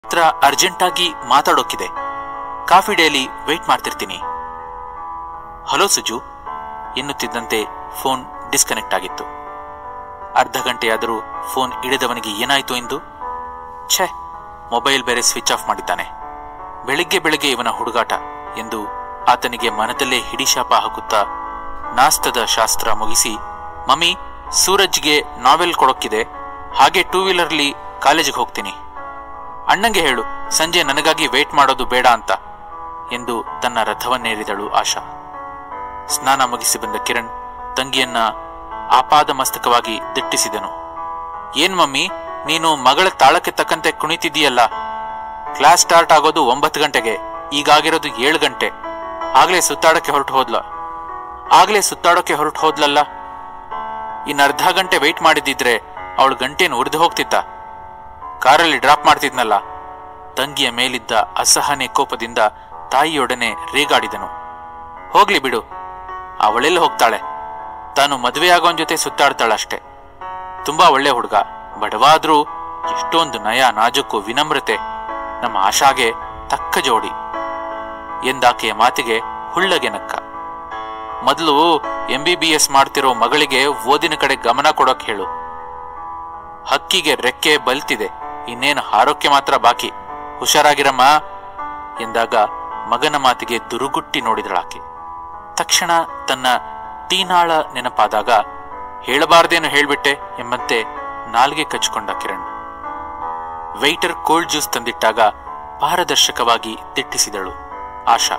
ಹತ್ರ ಅರ್ಜೆಂಟಾಗಿ ಮಾತಾಡೋಕಿದೆ ಕಾಫಿ ಡೇಲಿ ವೇಟ್ ಮಾಡ್ತಿರ್ತೀನಿ ಹಲೋ ಸುಜು ಎನ್ನುತ್ತಿದ್ದಂತೆ ಫೋನ್ ಡಿಸ್ಕನೆಕ್ಟ್ ಆಗಿತ್ತು ಅರ್ಧ ಗಂಟೆಯಾದರೂ ಫೋನ್ ಇಡದವನಿಗೆ ಏನಾಯ್ತು ಎಂದು ಛೆ ಮೊಬೈಲ್ ಬೇರೆ ಸ್ವಿಚ್ ಆಫ್ ಮಾಡಿದ್ದಾನೆ ಬೆಳಿಗ್ಗೆ ಬೆಳಿಗ್ಗೆ ಇವನ ಹುಡುಗಾಟ ಎಂದು ಆತನಿಗೆ ಮನದಲ್ಲೇ ಹಿಡಿಶಾಪ ಹಾಕುತ್ತಾ ನಾಸ್ತದ ಶಾಸ್ತ್ರ ಮುಗಿಸಿ ಮಮ್ಮಿ ಸೂರಜ್ಗೆ ನಾವೆಲ್ ಕೊಡೋಕ್ಕಿದೆ ಹಾಗೆ ಟೂ ವೀಲರ್ಲಿ ಕಾಲೇಜಿಗೆ ಹೋಗ್ತೀನಿ ಅಣ್ಣಂಗೆ ಹೇಳು ಸಂಜೆ ನನಗಾಗಿ ವೇಟ್ ಮಾಡೋದು ಬೇಡ ಅಂತ ಎಂದು ತನ್ನ ರಥವನ್ನೇರಿದಳು ಆಶಾ ಸ್ನಾನ ಮುಗಿಸಿ ಬಂದ ಕಿರಣ್ ತಂಗಿಯನ್ನ ಆಪಾದ ಮಸ್ತಕವಾಗಿ ದಿಟ್ಟಿಸಿದನು ಏನ್ ಮಮ್ಮಿ ನೀನು ಮಗಳ ತಾಳಕ್ಕೆ ತಕ್ಕಂತೆ ಕುಣಿತಿದ್ದೀಯಲ್ಲ ಕ್ಲಾಸ್ ಸ್ಟಾರ್ಟ್ ಆಗೋದು ಒಂಬತ್ತು ಗಂಟೆಗೆ ಈಗಾಗಿರೋದು ಏಳು ಗಂಟೆ ಆಗ್ಲೇ ಸುತ್ತಾಡಕ್ಕೆ ಹೊರಟು ಹೋದ್ಲ ಆಗ್ಲೇ ಸುತ್ತಾಡೋಕೆ ಹೊರಟು ಹೋದ್ಲಲ್ಲ ಇನ್ ಅರ್ಧ ಗಂಟೆ ವೆಯ್ಟ್ ಮಾಡಿದ್ದಿದ್ರೆ ಅವಳು ಗಂಟೆಯನ್ನು ಉರಿದು ಹೋಗ್ತಿತ್ತ ಕಾರಲ್ಲಿ ಡ್ರಾಪ್ ಮಾಡ್ತಿದ್ನಲ್ಲ ತಂಗಿಯ ಮೇಲಿದ್ದ ಅಸಹನೆ ಕೋಪದಿಂದ ತಾಯಿಯೊಡನೆ ರೇಗಾಡಿದನು ಹೋಗ್ಲಿ ಬಿಡು ಅವಳೆಲ್ಲ ಹೋಗ್ತಾಳೆ ತಾನು ಮದುವೆಯಾಗೋನ್ ಜೊತೆ ಸುತ್ತಾಡ್ತಾಳಷ್ಟೆ ತುಂಬಾ ಒಳ್ಳೆ ಹುಡುಗ ಬಡವಾದ್ರೂ ಎಷ್ಟೊಂದು ನಯ ನಾಜುಕು ವಿನಮ್ರತೆ ನಮ್ಮ ಆಶಾಗೆ ತಕ್ಕ ಜೋಡಿ ಎಂದಾಕೆಯ ಮಾತಿಗೆ ಹುಳ್ಳಗೆ ನಕ್ಕ ಮೊದಲು ಎಂ ಬಿ ಬಿ ಎಸ್ ಮಾಡ್ತಿರೋ ಮಗಳಿಗೆ ಓದಿನ ಕಡೆ ಗಮನ ಕೊಡೋಕ್ ಹೇಳು ಹಕ್ಕಿಗೆ ರೆಕ್ಕೆ ಬಲ್ತಿದೆ ಇನ್ನೇನು ಆರೋಗ್ಯ ಮಾತ್ರ ಬಾಕಿ ಹುಷಾರಾಗಿರಮ್ಮ ಎಂದಾಗ ಮಗನ ಮಾತಿಗೆ ದುರುಗುಟ್ಟಿ ನೋಡಿದಳಾಕೆ ತಕ್ಷಣ ತನ್ನ ಟೀನಾಳ ನೆನಪಾದಾಗ ಹೇಳಬಾರ್ದೇನು ಹೇಳ್ಬಿಟ್ಟೆ ಎಂಬಂತೆ ನಾಲ್ಗೆ ಕಚ್ಕೊಂಡ ಕಿರಣ್ ವೈಟರ್ ಕೋಲ್ಡ್ ಜ್ಯೂಸ್ ತಂದಿಟ್ಟಾಗ ಪಾರದರ್ಶಕವಾಗಿ ದಿಟ್ಟಿಸಿದಳು ಆಶಾ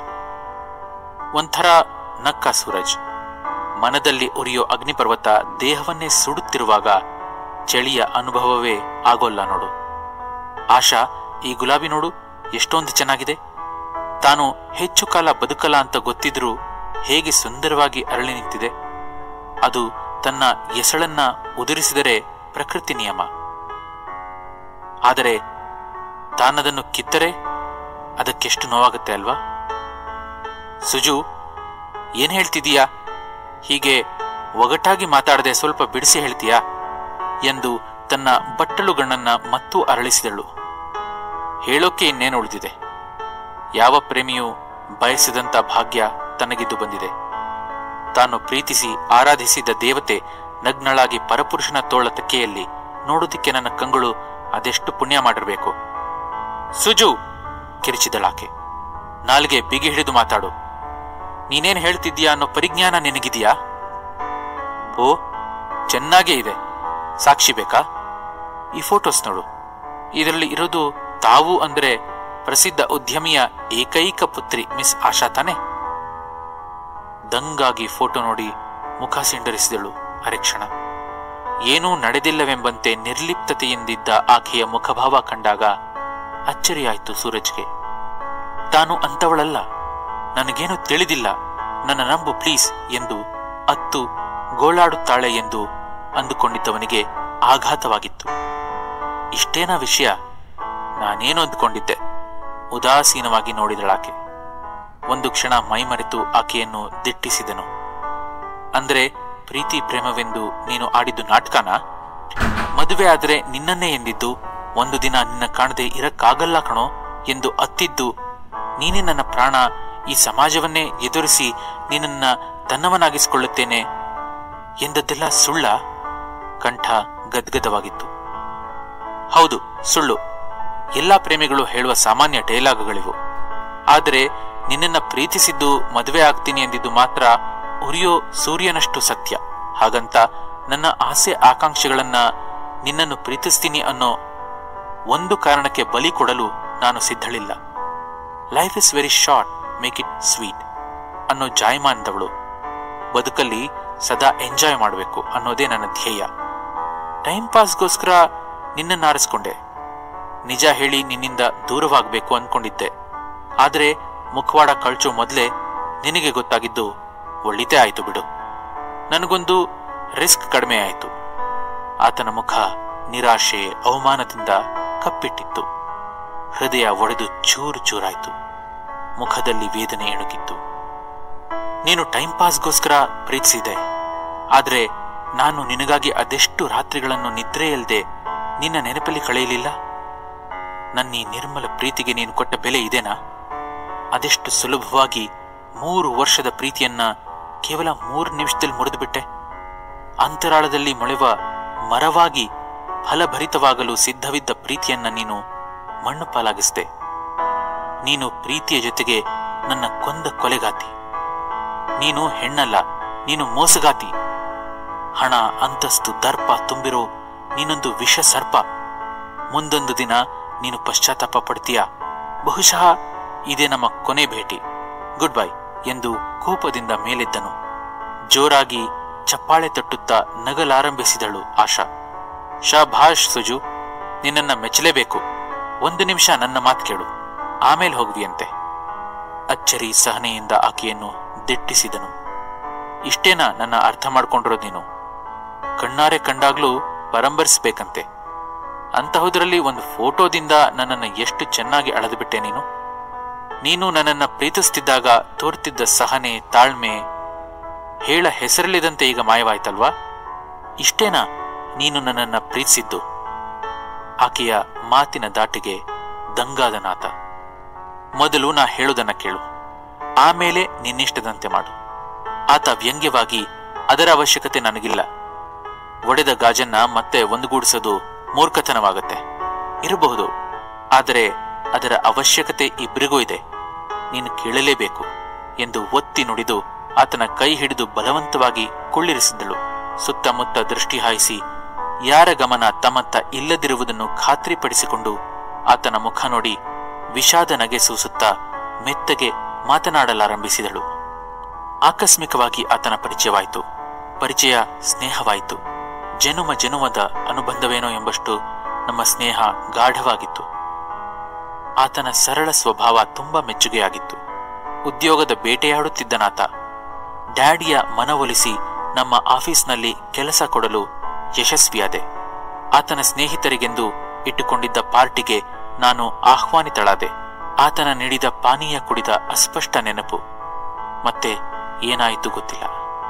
ಒಂಥರ ನಕ್ಕ ಸೂರಜ್ ಮನದಲ್ಲಿ ಉರಿಯೋ ಅಗ್ನಿಪರ್ವತ ದೇಹವನ್ನೇ ಸುಡುತ್ತಿರುವಾಗ ಚಳಿಯ ಅನುಭವವೇ ಆಗೋಲ್ಲ ನೋಡು ಆಶಾ ಈ ಗುಲಾಬಿ ನೋಡು ಎಷ್ಟೊಂದು ಚೆನ್ನಾಗಿದೆ ತಾನು ಹೆಚ್ಚು ಕಾಲ ಬದುಕಲ್ಲ ಅಂತ ಗೊತ್ತಿದ್ರೂ ಹೇಗೆ ಸುಂದರವಾಗಿ ಅರಳಿ ನಿಂತಿದೆ ಅದು ತನ್ನ ಎಸಳನ್ನ ಉದುರಿಸಿದರೆ ಪ್ರಕೃತಿ ನಿಯಮ ಆದರೆ ತಾನದನ್ನು ಕಿತ್ತರೆ ಅದಕ್ಕೆಷ್ಟು ನೋವಾಗುತ್ತೆ ಅಲ್ವಾ ಸುಜು ಏನ್ ಹೇಳ್ತಿದೀಯಾ ಹೀಗೆ ಒಗಟಾಗಿ ಮಾತಾಡದೆ ಸ್ವಲ್ಪ ಬಿಡಿಸಿ ಹೇಳ್ತೀಯಾ ಎಂದು ತನ್ನ ಬಟ್ಟಲುಗಣ್ಣನ್ನ ಮತ್ತೂ ಅರಳಿಸಿದಳು ಹೇಳೋಕೆ ಇನ್ನೇನು ಉಳಿದಿದೆ ಯಾವ ಪ್ರೇಮಿಯೂ ಬಯಸಿದಂತ ಭಾಗ್ಯ ತನಗಿದ್ದು ಬಂದಿದೆ ತಾನು ಪ್ರೀತಿಸಿ ಆರಾಧಿಸಿದ ದೇವತೆ ನಗ್ನಳಾಗಿ ಪರಪುರುಷನ ತೋಳ ತಕ್ಕೆಯಲ್ಲಿ ನೋಡೋದಿಕ್ಕೆ ನನ್ನ ಕಂಗಳು ಅದೆಷ್ಟು ಪುಣ್ಯ ಮಾಡಿರ್ಬೇಕು ಸುಜು ಕಿರಿಚಿದಳಾಕೆ ನಾಲ್ಗೆ ಬಿಗಿ ಹಿಡಿದು ಮಾತಾಡು ನೀನೇನ್ ಹೇಳ್ತಿದ್ದೀಯಾ ಅನ್ನೋ ಪರಿಜ್ಞಾನ ನಿನಗಿದೆಯಾ ಓ ಚೆನ್ನಾಗೇ ಇದೆ ಸಾಕ್ಷಿ ಬೇಕಾ ಈ ಫೋಟೋಸ್ ನೋಡು ಇದರಲ್ಲಿ ಇರೋದು ತಾವು ಅಂದ್ರೆ ಪ್ರಸಿದ್ಧ ಉದ್ಯಮಿಯ ಏಕೈಕ ಪುತ್ರಿ ಮಿಸ್ ಆಶಾ ತಾನೆ ದಂಗಾಗಿ ಫೋಟೋ ನೋಡಿ ಮುಖ ಸಿಂಡರಿಸಿದಳು ಅರೆಕ್ಷಣ ಏನೂ ನಡೆದಿಲ್ಲವೆಂಬಂತೆ ನಿರ್ಲಿಪ್ತತೆಯಿಂದಿದ್ದ ಆಕೆಯ ಮುಖಭಾವ ಕಂಡಾಗ ಅಚ್ಚರಿಯಾಯಿತು ಸೂರಜ್ಗೆ ತಾನು ಅಂತವಳಲ್ಲ ನನಗೇನು ತಿಳಿದಿಲ್ಲ ನನ್ನ ನಂಬು ಪ್ಲೀಸ್ ಎಂದು ಅತ್ತು ಗೋಳಾಡುತ್ತಾಳೆ ಎಂದು ಅಂದುಕೊಂಡಿದ್ದವನಿಗೆ ಆಘಾತವಾಗಿತ್ತು ಇಷ್ಟೇನಾ ವಿಷಯ ನಾನೇನು ಅಂದುಕೊಂಡಿದ್ದೆ ಉದಾಸೀನವಾಗಿ ನೋಡಿದಳಾಕೆ ಒಂದು ಕ್ಷಣ ಮೈಮರೆತು ಆಕೆಯನ್ನು ದಿಟ್ಟಿಸಿದನು ಅಂದ್ರೆ ಪ್ರೀತಿ ಪ್ರೇಮವೆಂದು ನೀನು ಆಡಿದ್ದು ನಾಟಕನ ಮದುವೆ ಆದ್ರೆ ನಿನ್ನನ್ನೇ ಎಂದಿದ್ದು ಒಂದು ದಿನ ನಿನ್ನ ಕಾಣದೆ ಇರಕ್ಕಾಗಲ್ಲ ಕಣೋ ಎಂದು ಅತ್ತಿದ್ದು ನೀನೇ ನನ್ನ ಪ್ರಾಣ ಈ ಸಮಾಜವನ್ನೇ ಎದುರಿಸಿ ನಿನ್ನನ್ನ ತನ್ನವನಾಗಿಸಿಕೊಳ್ಳುತ್ತೇನೆ ಎಂದದ್ದೆಲ್ಲ ಸುಳ್ಳ ಕಂಠ ಗದ್ಗದವಾಗಿತ್ತು ಹೌದು ಸುಳ್ಳು ಎಲ್ಲಾ ಪ್ರೇಮಿಗಳು ಹೇಳುವ ಸಾಮಾನ್ಯ ಡೈಲಾಗುಗಳಿವು ಆದರೆ ನಿನ್ನನ್ನ ಪ್ರೀತಿಸಿದ್ದು ಮದುವೆ ಆಗ್ತೀನಿ ಎಂದಿದ್ದು ಮಾತ್ರ ಉರಿಯೋ ಸೂರ್ಯನಷ್ಟು ಸತ್ಯ ಹಾಗಂತ ನನ್ನ ಆಸೆ ಆಕಾಂಕ್ಷೆಗಳನ್ನ ನಿನ್ನನ್ನು ಪ್ರೀತಿಸ್ತೀನಿ ಅನ್ನೋ ಒಂದು ಕಾರಣಕ್ಕೆ ಬಲಿ ಕೊಡಲು ನಾನು ಸಿದ್ಧಳಿಲ್ಲ life is very short make it sweet ಅನ್ನೋ ಜಾಯಮಾನದವಳು ಬದುಕಲ್ಲಿ ಸದಾ ಎಂಜಾಯ್ ಮಾಡಬೇಕು ಅನ್ನೋದೇ ನನ್ನ ಧ್ಯೇಯ ಟೈಮ್ ಪಾಸ್ಗೋಸ್ಕರ ನಿನ್ನನ್ನು ಆರಿಸ್ಕೊಂಡೆ ನಿಜ ಹೇಳಿ ನಿನ್ನಿಂದ ದೂರವಾಗಬೇಕು ಅನ್ಕೊಂಡಿದ್ದೆ ಆದರೆ ಮುಖವಾಡ ಕಳ್ಚೋ ಮೊದಲೇ ನಿನಗೆ ಗೊತ್ತಾಗಿದ್ದು ಒಳ್ಳಿತೇ ಆಯ್ತು ಬಿಡು ನನಗೊಂದು ರಿಸ್ಕ್ ಕಡಿಮೆ ಆಯಿತು ಆತನ ಮುಖ ನಿರಾಶೆ ಅವಮಾನದಿಂದ ಕಪ್ಪಿಟ್ಟಿತ್ತು ಹೃದಯ ಒಡೆದು ಚೂರು ಚೂರಾಯ್ತು ಮುಖದಲ್ಲಿ ವೇದನೆ ಎಣುಕಿತ್ತು ನೀನು ಟೈಮ್ ಪಾಸ್ಗೋಸ್ಕರ ಪ್ರೀತಿಸಿದೆ ಆದ್ರೆ ನಾನು ನಿನಗಾಗಿ ಅದೆಷ್ಟು ರಾತ್ರಿಗಳನ್ನು ನಿದ್ರೆಯಲ್ದೆ ನಿನ್ನ ನೆನಪಲ್ಲಿ ಕಳೆಯಲಿಲ್ಲ ನನ್ನ ಈ ನಿರ್ಮಲ ಪ್ರೀತಿಗೆ ನೀನು ಕೊಟ್ಟ ಬೆಲೆ ಇದೇನಾ ಅದೆಷ್ಟು ಸುಲಭವಾಗಿ ಮೂರು ವರ್ಷದ ಪ್ರೀತಿಯನ್ನ ಕೇವಲ ಮೂರು ನಿಮಿಷದಲ್ಲಿ ಮುರಿದು ಬಿಟ್ಟೆ ಅಂತರಾಳದಲ್ಲಿ ಮೊಳೆವ ಮರವಾಗಿ ಫಲಭರಿತವಾಗಲು ಸಿದ್ಧವಿದ್ದ ಪ್ರೀತಿಯನ್ನ ನೀನು ಮಣ್ಣು ಪಾಲಾಗಿಸಿದೆ ನೀನು ಪ್ರೀತಿಯ ಜೊತೆಗೆ ನನ್ನ ಕೊಂದ ಕೊಲೆಗಾತಿ ನೀನು ಹೆಣ್ಣಲ್ಲ ನೀನು ಮೋಸಗಾತಿ ಹಣ ಅಂತಸ್ತು ದರ್ಪ ತುಂಬಿರೋ ನೀನೊಂದು ವಿಷ ಸರ್ಪ ಮುಂದೊಂದು ದಿನ ನೀನು ಪಶ್ಚಾತ್ತಾಪ ಪಡ್ತೀಯ ಬಹುಶಃ ಇದೇ ನಮ್ಮ ಕೊನೆ ಭೇಟಿ ಗುಡ್ ಬೈ ಎಂದು ಕೋಪದಿಂದ ಮೇಲೆದ್ದನು ಜೋರಾಗಿ ಚಪ್ಪಾಳೆ ತಟ್ಟುತ್ತಾ ನಗಲಾರಂಭಿಸಿದಳು ಆಶಾ ಶಾಭಾಷ್ ಸುಜು ನಿನ್ನನ್ನ ಮೆಚ್ಚಲೇಬೇಕು ಒಂದು ನಿಮಿಷ ನನ್ನ ಮಾತು ಕೇಳು ಆಮೇಲೆ ಹೋಗುವಿಯಂತೆ ಅಚ್ಚರಿ ಸಹನೆಯಿಂದ ಆಕೆಯನ್ನು ದಿಟ್ಟಿಸಿದನು ಇಷ್ಟೇನಾ ನನ್ನ ಅರ್ಥ ಮಾಡ್ಕೊಂಡಿರೋದು ನೀನು ಕಣ್ಣಾರೆ ಕಂಡಾಗ್ಲೂ ಪರಂಬರಿಸ್ಬೇಕಂತೆ ಅಂತಹುದರಲ್ಲಿ ಒಂದು ಫೋಟೋದಿಂದ ನನ್ನನ್ನು ಎಷ್ಟು ಚೆನ್ನಾಗಿ ಅಳೆದುಬಿಟ್ಟೆ ನೀನು ನೀನು ನನ್ನನ್ನು ಪ್ರೀತಿಸ್ತಿದ್ದಾಗ ತೋರ್ತಿದ್ದ ಸಹನೆ ತಾಳ್ಮೆ ಹೇಳ ಹೆಸರಲ್ಲಿದಂತೆ ಈಗ ಮಾಯವಾಯ್ತಲ್ವಾ ಇಷ್ಟೇನಾ ನೀನು ನನ್ನನ್ನು ಪ್ರೀತಿಸಿದ್ದು ಆಕೆಯ ಮಾತಿನ ದಾಟಿಗೆ ದಂಗಾದ ನಾಥ ಮೊದಲು ನಾ ಹೇಳುವುದನ್ನ ಕೇಳು ಆಮೇಲೆ ನಿನ್ನಿಷ್ಟದಂತೆ ಮಾಡು ಆತ ವ್ಯಂಗ್ಯವಾಗಿ ಅದರ ಅವಶ್ಯಕತೆ ನನಗಿಲ್ಲ ಒಡೆದ ಗಾಜನ್ನ ಮತ್ತೆ ಒಂದುಗೂಡಿಸೋದು ಮೂರ್ಖತನವಾಗತ್ತೆ ಇರಬಹುದು ಆದರೆ ಅದರ ಅವಶ್ಯಕತೆ ಇಬ್ಬರಿಗೂ ಇದೆ ನೀನು ಕೇಳಲೇಬೇಕು ಎಂದು ಒತ್ತಿ ನುಡಿದು ಆತನ ಕೈ ಹಿಡಿದು ಬಲವಂತವಾಗಿ ಕುಳ್ಳಿರಿಸಿದಳು ಸುತ್ತಮುತ್ತ ದೃಷ್ಟಿ ಹಾಯಿಸಿ ಯಾರ ಗಮನ ತಮ್ಮತ್ತ ಇಲ್ಲದಿರುವುದನ್ನು ಖಾತ್ರಿಪಡಿಸಿಕೊಂಡು ಆತನ ಮುಖ ನೋಡಿ ವಿಷಾದ ನಗೆ ಸೂಸುತ್ತಾ ಮೆತ್ತಗೆ ಮಾತನಾಡಲಾರಂಭಿಸಿದಳು ಆಕಸ್ಮಿಕವಾಗಿ ಆತನ ಪರಿಚಯವಾಯಿತು ಪರಿಚಯ ಸ್ನೇಹವಾಯಿತು ಜನುಮ ಜನುಮದ ಅನುಬಂಧವೇನೋ ಎಂಬಷ್ಟು ನಮ್ಮ ಸ್ನೇಹ ಗಾಢವಾಗಿತ್ತು ಆತನ ಸರಳ ಸ್ವಭಾವ ತುಂಬಾ ಮೆಚ್ಚುಗೆಯಾಗಿತ್ತು ಉದ್ಯೋಗದ ಬೇಟೆಯಾಡುತ್ತಿದ್ದನಾತ ಡ್ಯಾಡಿಯ ಮನವೊಲಿಸಿ ನಮ್ಮ ಆಫೀಸ್ನಲ್ಲಿ ಕೆಲಸ ಕೊಡಲು ಯಶಸ್ವಿಯಾದೆ ಆತನ ಸ್ನೇಹಿತರಿಗೆಂದು ಇಟ್ಟುಕೊಂಡಿದ್ದ ಪಾರ್ಟಿಗೆ ನಾನು ಆಹ್ವಾನಿತಳಾದೆ ಆತನ ನೀಡಿದ ಪಾನೀಯ ಕುಡಿದ ಅಸ್ಪಷ್ಟ ನೆನಪು ಮತ್ತೆ ಏನಾಯಿತು ಗೊತ್ತಿಲ್ಲ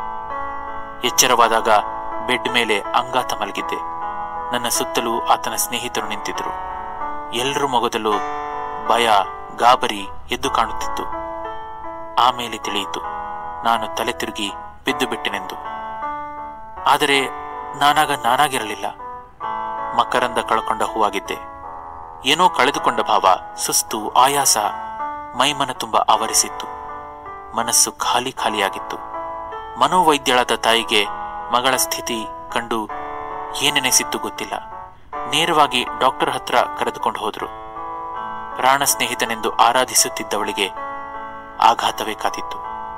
ಎಚ್ಚರವಾದಾಗ ಬೆಡ್ ಮೇಲೆ ಅಂಗಾತ ಮಲಗಿದ್ದೆ ನನ್ನ ಸುತ್ತಲೂ ಆತನ ಸ್ನೇಹಿತರು ನಿಂತಿದ್ದರು ಎಲ್ಲರ ಮೊಗದಲ್ಲೂ ಭಯ ಗಾಬರಿ ಎದ್ದು ಕಾಣುತ್ತಿತ್ತು ಆಮೇಲೆ ತಿಳಿಯಿತು ನಾನು ತಲೆ ತಿರುಗಿ ಬಿದ್ದು ಬಿಟ್ಟೆನೆಂದು ಆದರೆ ನಾನಾಗ ನಾನಾಗಿರಲಿಲ್ಲ ಮಕರಂದ ಕಳ್ಕೊಂಡ ಹೂವಾಗಿದ್ದೆ ಏನೋ ಕಳೆದುಕೊಂಡ ಭಾವ ಸುಸ್ತು ಆಯಾಸ ಮೈಮನ ತುಂಬ ಆವರಿಸಿತ್ತು ಮನಸ್ಸು ಖಾಲಿ ಖಾಲಿಯಾಗಿತ್ತು ಮನೋವೈದ್ಯಳಾದ ತಾಯಿಗೆ ಮಗಳ ಸ್ಥಿತಿ ಕಂಡು ಏನೆನೆಸಿತ್ತು ಗೊತ್ತಿಲ್ಲ ನೇರವಾಗಿ ಡಾಕ್ಟರ್ ಹತ್ರ ಕರೆದುಕೊಂಡು ಹೋದ್ರು ಪ್ರಾಣ ಸ್ನೇಹಿತನೆಂದು ಆರಾಧಿಸುತ್ತಿದ್ದವಳಿಗೆ ಆಘಾತವೇ ಕಾದಿತ್ತು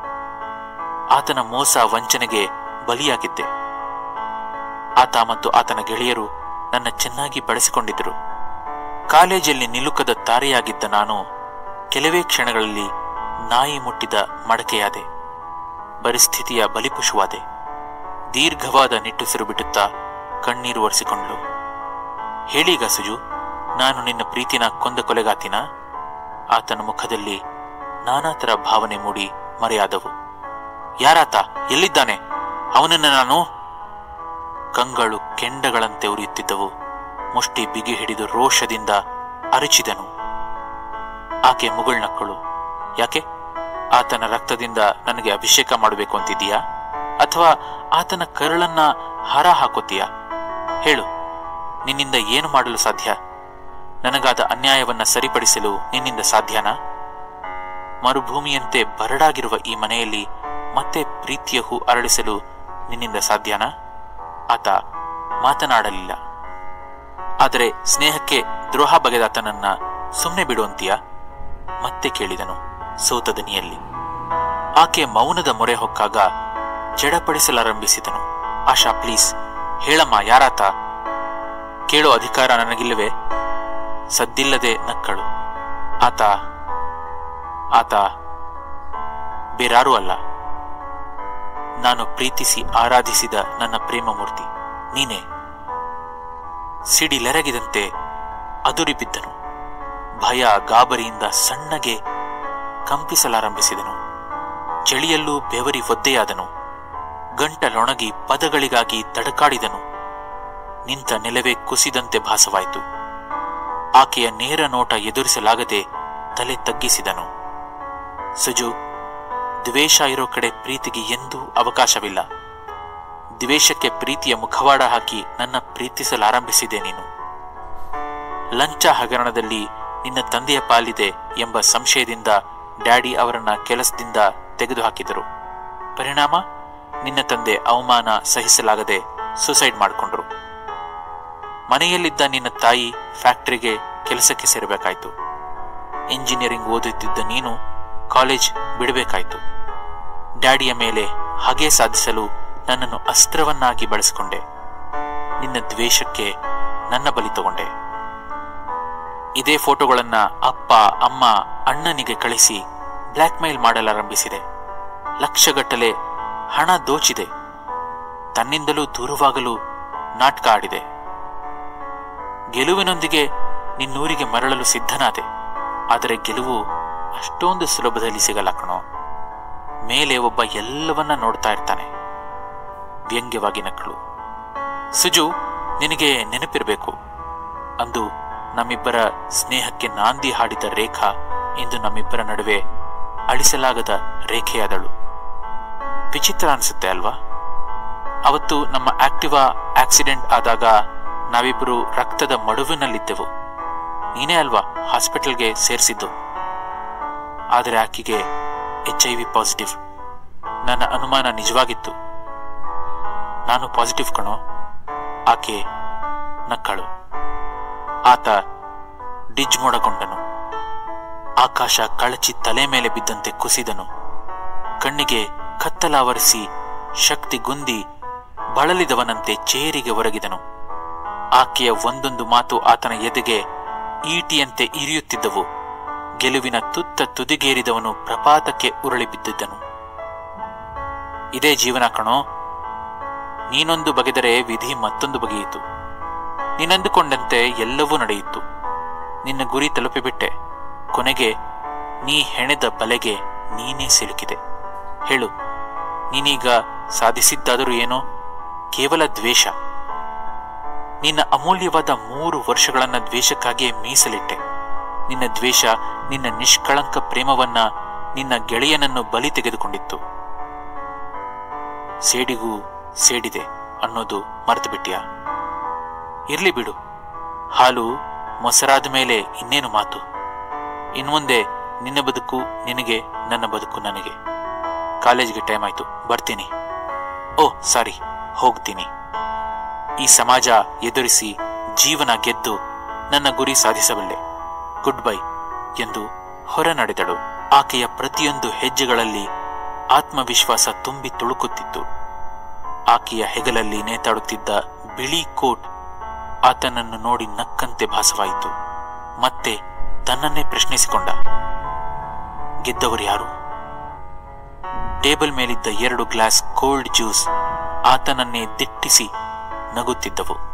ಆತನ ಮೋಸ ವಂಚನೆಗೆ ಬಲಿಯಾಗಿದ್ದೆ ಆತ ಮತ್ತು ಆತನ ಗೆಳೆಯರು ನನ್ನ ಚೆನ್ನಾಗಿ ಬಳಸಿಕೊಂಡಿದ್ದರು ಕಾಲೇಜಲ್ಲಿ ನಿಲುಕದ ತಾರೆಯಾಗಿದ್ದ ನಾನು ಕೆಲವೇ ಕ್ಷಣಗಳಲ್ಲಿ ನಾಯಿ ಮುಟ್ಟಿದ ಮಡಕೆಯಾದೆ ಪರಿಸ್ಥಿತಿಯ ಬಲಿಪುಷವಾದೆ ದೀರ್ಘವಾದ ನಿಟ್ಟುಸಿರು ಬಿಡುತ್ತಾ ಕಣ್ಣೀರು ಒರೆಸಿಕೊಂಡ್ಳು ಹೇಳೀಗ ಸುಜು ನಾನು ನಿನ್ನ ಪ್ರೀತಿನ ಕೊಂದ ಕೊಲೆಗಾತಿನ ಆತನ ಮುಖದಲ್ಲಿ ನಾನಾ ತರ ಭಾವನೆ ಮೂಡಿ ಮರೆಯಾದವು ಯಾರಾತ ಎಲ್ಲಿದ್ದಾನೆ ಅವನನ್ನ ನಾನು ಕಂಗಳು ಕೆಂಡಗಳಂತೆ ಉರಿಯುತ್ತಿದ್ದವು ಮುಷ್ಟಿ ಬಿಗಿ ಹಿಡಿದು ರೋಷದಿಂದ ಅರಚಿದನು ಆಕೆ ಮುಗುಳ್ನಕ್ಕಳು ಯಾಕೆ ಆತನ ರಕ್ತದಿಂದ ನನಗೆ ಅಭಿಷೇಕ ಮಾಡಬೇಕು ಅಂತಿದೀಯಾ ಅಥವಾ ಆತನ ಕರುಳನ್ನ ಹಾರ ಹಾಕೋತೀಯಾ ಹೇಳು ನಿನ್ನಿಂದ ಏನು ಮಾಡಲು ಸಾಧ್ಯ ನನಗಾದ ಅನ್ಯಾಯವನ್ನ ಸರಿಪಡಿಸಲು ನಿನ್ನಿಂದ ಸಾಧ್ಯನಾ ಮರುಭೂಮಿಯಂತೆ ಬರಡಾಗಿರುವ ಈ ಮನೆಯಲ್ಲಿ ಮತ್ತೆ ಪ್ರೀತಿಯ ಹೂ ಅರಳಿಸಲು ನಿನ್ನಿಂದ ಸಾಧ್ಯನಾ ಆತ ಮಾತನಾಡಲಿಲ್ಲ ಆದರೆ ಸ್ನೇಹಕ್ಕೆ ದ್ರೋಹ ಬಗೆದಾತನನ್ನ ಸುಮ್ಮನೆ ಬಿಡುವಂತೀಯ ಮತ್ತೆ ಕೇಳಿದನು ಸೋತ ದನಿಯಲ್ಲಿ ಆಕೆ ಮೌನದ ಮೊರೆ ಹೊಕ್ಕಾಗ ಜಡಪಡಿಸಲಾರಂಭಿಸಿದನು ಆಶಾ ಪ್ಲೀಸ್ ಹೇಳಮ್ಮ ಯಾರಾತ ಕೇಳೋ ಅಧಿಕಾರ ನನಗಿಲ್ಲವೇ ಸದ್ದಿಲ್ಲದೆ ನಕ್ಕಳು ಆತ ಆತ ಬೇರಾರೂ ಅಲ್ಲ ನಾನು ಪ್ರೀತಿಸಿ ಆರಾಧಿಸಿದ ನನ್ನ ಪ್ರೇಮ ಮೂರ್ತಿ ನೀನೇ ಸಿಡಿಲೆರಗಿದಂತೆ ಅದುರಿ ಬಿದ್ದನು ಭಯ ಗಾಬರಿಯಿಂದ ಸಣ್ಣಗೆ ಕಂಪಿಸಲಾರಂಭಿಸಿದನು ಚಳಿಯಲ್ಲೂ ಬೆವರಿ ಒದ್ದೆಯಾದನು ಗಂಟಲೊಣಗಿ ಪದಗಳಿಗಾಗಿ ತಡಕಾಡಿದನು ನಿಂತ ನೆಲವೇ ಕುಸಿದಂತೆ ಭಾಸವಾಯಿತು ಆಕೆಯ ನೇರ ನೋಟ ಎದುರಿಸಲಾಗದೆ ತಲೆ ತಗ್ಗಿಸಿದನು ಸುಜು ದ್ವೇಷ ಇರೋ ಕಡೆ ಪ್ರೀತಿಗೆ ಎಂದೂ ಅವಕಾಶವಿಲ್ಲ ದ್ವೇಷಕ್ಕೆ ಪ್ರೀತಿಯ ಮುಖವಾಡ ಹಾಕಿ ನನ್ನ ಪ್ರೀತಿಸಲಾರಂಭಿಸಿದೆ ನೀನು ಲಂಚ ಹಗರಣದಲ್ಲಿ ನಿನ್ನ ತಂದೆಯ ಪಾಲಿದೆ ಎಂಬ ಸಂಶಯದಿಂದ ಡ್ಯಾಡಿ ಅವರನ್ನ ಕೆಲಸದಿಂದ ತೆಗೆದುಹಾಕಿದರು ಪರಿಣಾಮ ನಿನ್ನ ತಂದೆ ಅವಮಾನ ಸಹಿಸಲಾಗದೆ ಸುಸೈಡ್ ಮಾಡಿಕೊಂಡ್ರು ಮನೆಯಲ್ಲಿದ್ದ ನಿನ್ನ ತಾಯಿ ಫ್ಯಾಕ್ಟರಿಗೆ ಕೆಲಸಕ್ಕೆ ಸೇರಬೇಕಾಯ್ತು ಇಂಜಿನಿಯರಿಂಗ್ ಓದುತ್ತಿದ್ದ ನೀನು ಕಾಲೇಜ್ ಬಿಡಬೇಕಾಯ್ತು ಡ್ಯಾಡಿಯ ಮೇಲೆ ಹಾಗೆ ಸಾಧಿಸಲು ನನ್ನನ್ನು ಅಸ್ತ್ರವನ್ನಾಗಿ ಬಳಸಿಕೊಂಡೆ ನಿನ್ನ ದ್ವೇಷಕ್ಕೆ ನನ್ನ ಬಲಿ ತಗೊಂಡೆ ಇದೇ ಫೋಟೋಗಳನ್ನ ಅಪ್ಪ ಅಮ್ಮ ಅಣ್ಣನಿಗೆ ಕಳಿಸಿ ಬ್ಲ್ಯಾಕ್ ಮೇಲ್ ಮಾಡಲಾರಂಭಿಸಿದೆ ಲಕ್ಷಗಟ್ಟಲೆ ಹಣ ದೋಚಿದೆ ತನ್ನಿಂದಲೂ ದೂರವಾಗಲು ನಾಟಕ ಆಡಿದೆ ಗೆಲುವಿನೊಂದಿಗೆ ನಿನ್ನೂರಿಗೆ ಮರಳಲು ಸಿದ್ಧನಾದೆ ಆದರೆ ಗೆಲುವು ಅಷ್ಟೊಂದು ಸುಲಭದಲ್ಲಿ ಸಿಗಲ್ಲ ಕಣೋ ಮೇಲೆ ಒಬ್ಬ ಎಲ್ಲವನ್ನ ನೋಡ್ತಾ ಇರ್ತಾನೆ ವ್ಯಂಗ್ಯವಾಗಿ ನಕ್ಕಳು ಸುಜು ನಿನಗೆ ನೆನಪಿರಬೇಕು ಅಂದು ನಮ್ಮಿಬ್ಬರ ಸ್ನೇಹಕ್ಕೆ ನಾಂದಿ ಹಾಡಿದ ರೇಖಾ ಇಂದು ನಮ್ಮಿಬ್ಬರ ನಡುವೆ ಅಳಿಸಲಾಗದ ರೇಖೆಯಾದಳು ವಿಚಿತ್ರ ಅನ್ಸುತ್ತೆ ಅಲ್ವಾ ಅವತ್ತು ನಮ್ಮ ಆಕ್ಟಿವಾ ಆಕ್ಸಿಡೆಂಟ್ ಆದಾಗ ನಾವಿಬ್ಬರು ರಕ್ತದ ಮಡುವಿನಲ್ಲಿದ್ದೆವು ನೀನೇ ಅಲ್ವಾ ಹಾಸ್ಪಿಟಲ್ಗೆ ಸೇರಿಸಿದ್ದು ಆದರೆ ಆಕೆಗೆ ಎಚ್ ಐ ವಿ ಪಾಸಿಟಿವ್ ನನ್ನ ಅನುಮಾನ ನಿಜವಾಗಿತ್ತು ನಾನು ಪಾಸಿಟಿವ್ ಕಣೋ ಆಕೆ ನಕ್ಕಳು ಆತ ಡಿಜ್ ಮೊಡಗೊಂಡನು ಆಕಾಶ ಕಳಚಿ ತಲೆ ಮೇಲೆ ಬಿದ್ದಂತೆ ಕುಸಿದನು ಕಣ್ಣಿಗೆ ಕತ್ತಲಾವರಿಸಿ ಶಕ್ತಿ ಗುಂದಿ ಬಳಲಿದವನಂತೆ ಚೇರಿಗೆ ಒರಗಿದನು ಆಕೆಯ ಒಂದೊಂದು ಮಾತು ಆತನ ಎದೆಗೆ ಈಟಿಯಂತೆ ಇರಿಯುತ್ತಿದ್ದವು ಗೆಲುವಿನ ತುತ್ತ ತುದಿಗೇರಿದವನು ಪ್ರಪಾತಕ್ಕೆ ಉರುಳಿ ಬಿದ್ದಿದ್ದನು ಇದೇ ಜೀವನ ಕಣೋ ನೀನೊಂದು ಬಗೆದರೆ ವಿಧಿ ಮತ್ತೊಂದು ಬಗೆಯಿತು ನೀನಂದುಕೊಂಡಂತೆ ಎಲ್ಲವೂ ನಡೆಯಿತು ನಿನ್ನ ಗುರಿ ತಲುಪಿಬಿಟ್ಟೆ ಕೊನೆಗೆ ನೀ ಹೆಣೆದ ಬಲೆಗೆ ನೀನೇ ಸಿಲುಕಿದೆ ಹೇಳು ನೀನೀಗ ಸಾಧಿಸಿದ್ದಾದರೂ ಏನೋ ಕೇವಲ ದ್ವೇಷ ನಿನ್ನ ಅಮೂಲ್ಯವಾದ ಮೂರು ವರ್ಷಗಳನ್ನ ದ್ವೇಷಕ್ಕಾಗಿಯೇ ಮೀಸಲಿಟ್ಟೆ ನಿನ್ನ ದ್ವೇಷ ನಿನ್ನ ನಿಷ್ಕಳಂಕ ಪ್ರೇಮವನ್ನ ನಿನ್ನ ಗೆಳೆಯನನ್ನು ಬಲಿ ತೆಗೆದುಕೊಂಡಿತ್ತು ಸೇಡಿಗೂ ಸೇಡಿದೆ ಅನ್ನೋದು ಮರೆತು ಬಿಟ್ಟಿಯಾ ಇರ್ಲಿ ಬಿಡು ಹಾಲು ಮೊಸರಾದ ಮೇಲೆ ಇನ್ನೇನು ಮಾತು ಇನ್ಮುಂದೆ ನಿನ್ನ ಬದುಕು ನಿನಗೆ ನನ್ನ ಬದುಕು ನನಗೆ ಕಾಲೇಜ್ಗೆ ಟೈಮ್ ಆಯ್ತು ಬರ್ತೀನಿ ಓ ಸಾರಿ ಹೋಗ್ತೀನಿ ಈ ಸಮಾಜ ಎದುರಿಸಿ ಜೀವನ ಗೆದ್ದು ನನ್ನ ಗುರಿ ಸಾಧಿಸಬಲ್ಲೆ ಗುಡ್ ಬೈ ಎಂದು ಹೊರ ನಡೆದಳು ಆಕೆಯ ಪ್ರತಿಯೊಂದು ಹೆಜ್ಜೆಗಳಲ್ಲಿ ಆತ್ಮವಿಶ್ವಾಸ ತುಂಬಿ ತುಳುಕುತ್ತಿತ್ತು ಆಕೆಯ ಹೆಗಲಲ್ಲಿ ನೇತಾಡುತ್ತಿದ್ದ ಬಿಳಿ ಕೋಟ್ ಆತನನ್ನು ನೋಡಿ ನಕ್ಕಂತೆ ಭಾಸವಾಯಿತು ಮತ್ತೆ ತನ್ನನ್ನೇ ಪ್ರಶ್ನಿಸಿಕೊಂಡ ಗೆದ್ದವರು ಯಾರು ಟೇಬಲ್ ಮೇಲಿದ್ದ ಎರಡು ಗ್ಲಾಸ್ ಕೋಲ್ಡ್ ಜ್ಯೂಸ್ ಆತನನ್ನೇ ದಿಟ್ಟಿಸಿ ನಗುತ್ತಿದ್ದವು